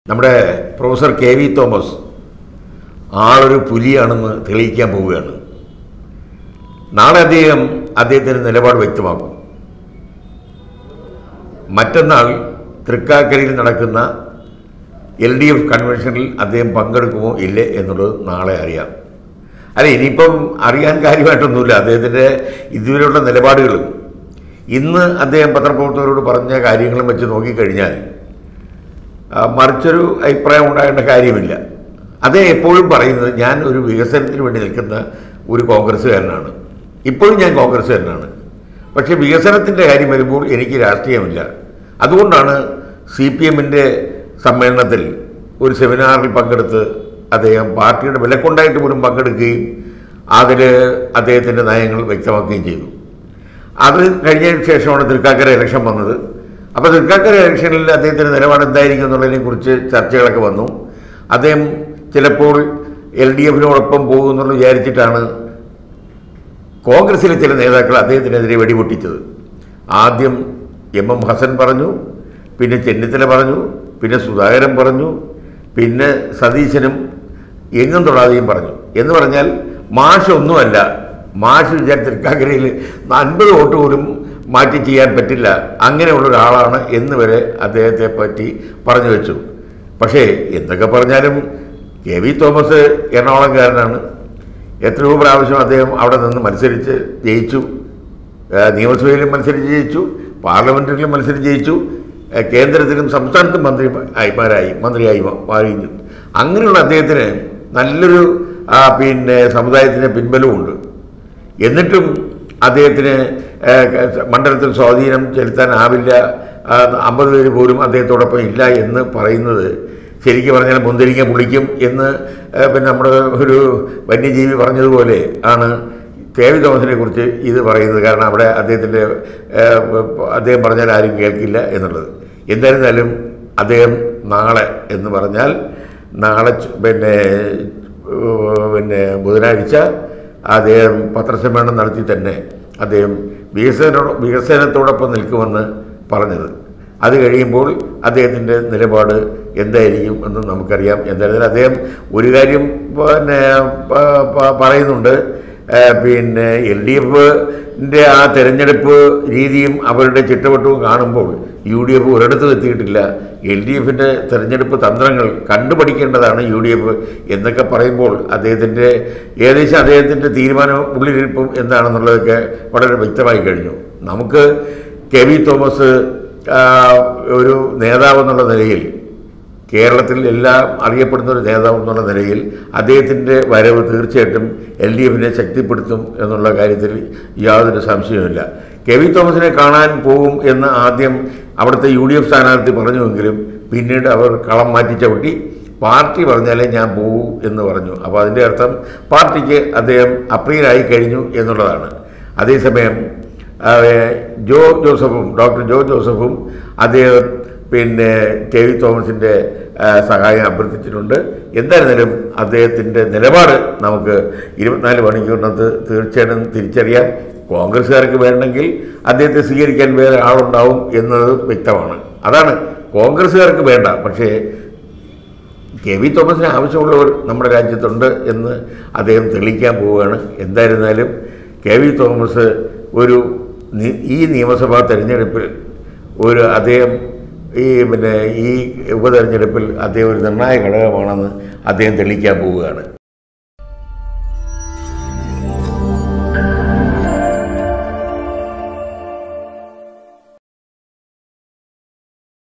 നമ്മുടെ professor K V Thomas ആളൊരു പുലിയാണെന്ന് തെളിയിക്കാൻ പോവുകയാണ് നാളെ അദ്ദേഹം അദ്ദേഹത്തിൻ്റെ നിലപാട് വ്യക്തമാക്കും മറ്റന്നാൾ തൃക്കാക്കരയിൽ നടക്കുന്ന എൽ ഡി എഫ് കൺവെൻഷനിൽ അദ്ദേഹം പങ്കെടുക്കുമോ ഇല്ലേ എന്നുള്ളത് നാളെ അറിയാം അല്ല ഇനിയിപ്പം അറിയാൻ കാര്യമായിട്ടൊന്നുമില്ല അദ്ദേഹത്തിൻ്റെ ഇതുവരെയുള്ള നിലപാടുകളും ഇന്ന് അദ്ദേഹം പത്രപ്രവർത്തകരോട് പറഞ്ഞ കാര്യങ്ങളും വെച്ച് നോക്കിക്കഴിഞ്ഞാൽ ആ, മറിച്ചൊരു അഭിപ്രായം ഉണ്ടാകേണ്ട കാര്യമില്ല അതേ എപ്പോഴും പറയുന്നത് ഞാൻ ഒരു വികസനത്തിന് വേണ്ടി നിൽക്കുന്ന ഒരു കോൺഗ്രസ്സുകാരനാണ് ഇപ്പോഴും ഞാൻ കോൺഗ്രസ്സുകാരനാണ് പക്ഷേ വികസനത്തിൻ്റെ കാര്യം വരുമ്പോൾ എനിക്ക് രാഷ്ട്രീയമില്ല അതുകൊണ്ടാണ് സി പി എമ്മിൻ്റെ സമ്മേളനത്തിൽ ഒരു സെമിനാറിൽ പങ്കെടുത്ത് അദ്ദേഹം പാർട്ടിയുടെ വിലക്കൊണ്ടായിട്ട് പോലും പങ്കെടുക്കുകയും അതിൽ അദ്ദേഹത്തിൻ്റെ നയങ്ങൾ വ്യക്തമാക്കുകയും ചെയ്തു അത് കഴിഞ്ഞതിന് ശേഷമാണ് തൃക്കാക്കര ഇലക്ഷൻ വന്നത് അപ്പോൾ തൃക്കാക്കര ഇലക്ഷനിൽ അദ്ദേഹത്തിൻ്റെ നിലപാട് എന്തായിരിക്കും എന്നുള്ളതിനെ കുറിച്ച് ചർച്ചകളൊക്കെ വന്നു അദ്ദേഹം ചിലപ്പോൾ എൽ ഡി എഫിനോടൊപ്പം പോകുമെന്നുള്ള വിചാരിച്ചിട്ടാണ് കോൺഗ്രസിലെ ചില നേതാക്കൾ അദ്ദേഹത്തിനെതിരെ വെടിപൊട്ടിച്ചത് ആദ്യം എം എം ഹസൻ പറഞ്ഞു പിന്നെ ചെന്നിത്തല പറഞ്ഞു പിന്നെ സുധാകരൻ പറഞ്ഞു പിന്നെ സതീശനും എങ്ങും തൊടാതെയും പറഞ്ഞു എന്ന് പറഞ്ഞാൽ മാഷ് ഒന്നുമല്ല മാഷ് വിചാരിച്ച തൃക്കാക്കരയിൽ അൻപത് വോട്ട് പോലും മാറ്റി ചെയ്യാൻ പറ്റില്ല അങ്ങനെയുള്ള ഒരാളാണ് എന്ന് വരെ അദ്ദേഹത്തെ പറ്റി പറഞ്ഞു വെച്ചു പക്ഷേ എന്തൊക്കെ പറഞ്ഞാലും കെ വി തോമസ് എറണാകുളംകാരനാണ് എത്രയോ പ്രാവശ്യം അദ്ദേഹം അവിടെ നിന്ന് മത്സരിച്ച് ജയിച്ചു ഏഹ് നിയമസഭയിലും മത്സരിച്ച് ജയിച്ചു പാർലമെൻറ്റിലും മത്സരിച്ച് ജയിച്ചു ഏഹ് കേന്ദ്രത്തിലും സംസ്ഥാനത്തും മന്ത്രി ആയിമാരായി മന്ത്രിയായി മാ- മാറി അങ്ങനെയുള്ള അദ്ദേഹത്തിന് നല്ലൊരു ആ, പിന്നെ സമുദായത്തിന് പിൻബലമുണ്ട് എന്നിട്ടും അദ്ദേഹത്തിന് ഏഹ്, ക- മണ്ഡലത്തിൽ സ്വാധീനം ചെലുത്താനാവില്ല ആ, അമ്പത് പേര് പോലും അദ്ദേഹത്തോടൊപ്പം ഇല്ല എന്ന് പറയുന്നത് ശരിക്കും പറഞ്ഞാൽ മുന്തിരിങ്ങ പുളിക്കും എന്ന് ഏഹ്, പിന്നെ നമ്മുടെ ഒരു വന്യജീവി പറഞ്ഞതുപോലെ ആണ് കെ വി തോമസിനെ കുറിച്ച് ഇത് പറയുന്നത് കാരണം അവിടെ അദ്ദേഹത്തിൻ്റെ ഏഹ്, അദ്ദേഹം പറഞ്ഞാൽ ആരും കേൾക്കില്ല എന്നുള്ളത് എന്തായിരുന്നാലും അദ്ദേഹം നാളെ എന്ന് പറഞ്ഞാൽ നാളെ ചു- പിന്നെ ഏഹ്, പിന്നെ ബുധനാഴ്ച അദ്ദേഹം പത്രസമ്മേളനം നടത്തി തന്നെ അദ്ദേഹം വികസന വികസനത്തോടൊപ്പം നിൽക്കുമെന്ന് പറഞ്ഞത് അത് കഴിയുമ്പോൾ അദ്ദേഹത്തിൻ്റെ നിലപാട് എന്തായിരിക്കും എന്ന് നമുക്കറിയാം എന്തായാലും അദ്ദേഹം ഒരു കാര്യം പിന്നെ പ- പ- പറയുന്നുണ്ട് ഏഹ് പിന്നെ എൽ ഡി എഫിൻ്റെ ആ തെരഞ്ഞെടുപ്പ് രീതിയും അവരുടെ ചിട്ടവട്ടവും കാണുമ്പോൾ യു ഡി എഫ് ഒരിടത്തും എത്തിയിട്ടില്ല എൽ ഡി എഫിൻ്റെ തെരഞ്ഞെടുപ്പ് തന്ത്രങ്ങൾ കണ്ടുപഠിക്കേണ്ടതാണ് യു ഡി എഫ് എന്നൊക്കെ പറയുമ്പോൾ അദ്ദേഹത്തിൻ്റെ ഏകദേശം അദ്ദേഹത്തിൻ്റെ തീരുമാനം ഉള്ളിലിരിപ്പും എന്താണെന്നുള്ളതൊക്കെ വളരെ വ്യക്തമായി കഴിഞ്ഞു നമുക്ക് കെ വി തോമസ് ആ, ഒരു നേതാവ് എന്നുള്ള നിലയിൽ കേരളത്തിൽ എല്ലാം അറിയപ്പെടുന്ന ഒരു നേതാവ് എന്നുള്ള നിലയിൽ അദ്ദേഹത്തിൻ്റെ വരവ് തീർച്ചയായിട്ടും എൽ ഡി എഫിനെ ശക്തിപ്പെടുത്തും എന്നുള്ള കാര്യത്തിൽ യാതൊരു സംശയവുമില്ല കെ വി തോമസിനെ കാണാൻ പോകും എന്ന് ആദ്യം അവിടുത്തെ യു ഡി എഫ് സ്ഥാനാർത്ഥി പറഞ്ഞുവെങ്കിലും പിന്നീട് അവർ കളം മാറ്റി ചവിട്ടി പാർട്ടി പറഞ്ഞാലേ ഞാൻ പോകൂ എന്ന് പറഞ്ഞു അപ്പോൾ അതിൻ്റെ അർത്ഥം പാർട്ടിക്ക് അദ്ദേഹം അപ്രിയനായി കഴിഞ്ഞു എന്നുള്ളതാണ് അതേസമയം ആ, ജോ ജോസഫും ഡോക്ടർ ജോ ജോസഫും അദ്ദേഹം പിന്നെ കെ വി തോമസിൻ്റെ ആ, സഹായം അഭ്യർത്ഥിച്ചിട്ടുണ്ട് എന്തായിരുന്നാലും അദ്ദേഹത്തിൻ്റെ നിലപാട് നമുക്ക് ഇരുപത്തിനാല് മണിക്കൂറിനകത്ത് തീർച്ചയായിട്ടും തിരിച്ചറിയാം കോൺഗ്രസ്സുകാർക്ക് വേണമെങ്കിൽ അദ്ദേഹത്തെ സ്വീകരിക്കാൻ വേറെ ആളുണ്ടാവും എന്നത് വ്യക്തമാണ് അതാണ് കോൺഗ്രസ്സുകാർക്ക് വേണ്ട പക്ഷേ കെ വി തോമസിന് ആവശ്യമുള്ളവർ നമ്മുടെ രാജ്യത്തുണ്ട് എന്ന് അദ്ദേഹം തെളിയിക്കാൻ പോവുകയാണ് എന്തായിരുന്നാലും കെ വി തോമസ് ഒരു നി- ഈ നിയമസഭാ തെരഞ്ഞെടുപ്പിൽ ഒരു അദ്ദേഹം ഈ പിന്നെ ഈ ഉപതെരഞ്ഞെടുപ്പിൽ അദ്ദേഹം ഒരു നിർണായക ഘടകമാണെന്ന് അദ്ദേഹം തെളിയിക്കാൻ പോവുകയാണ്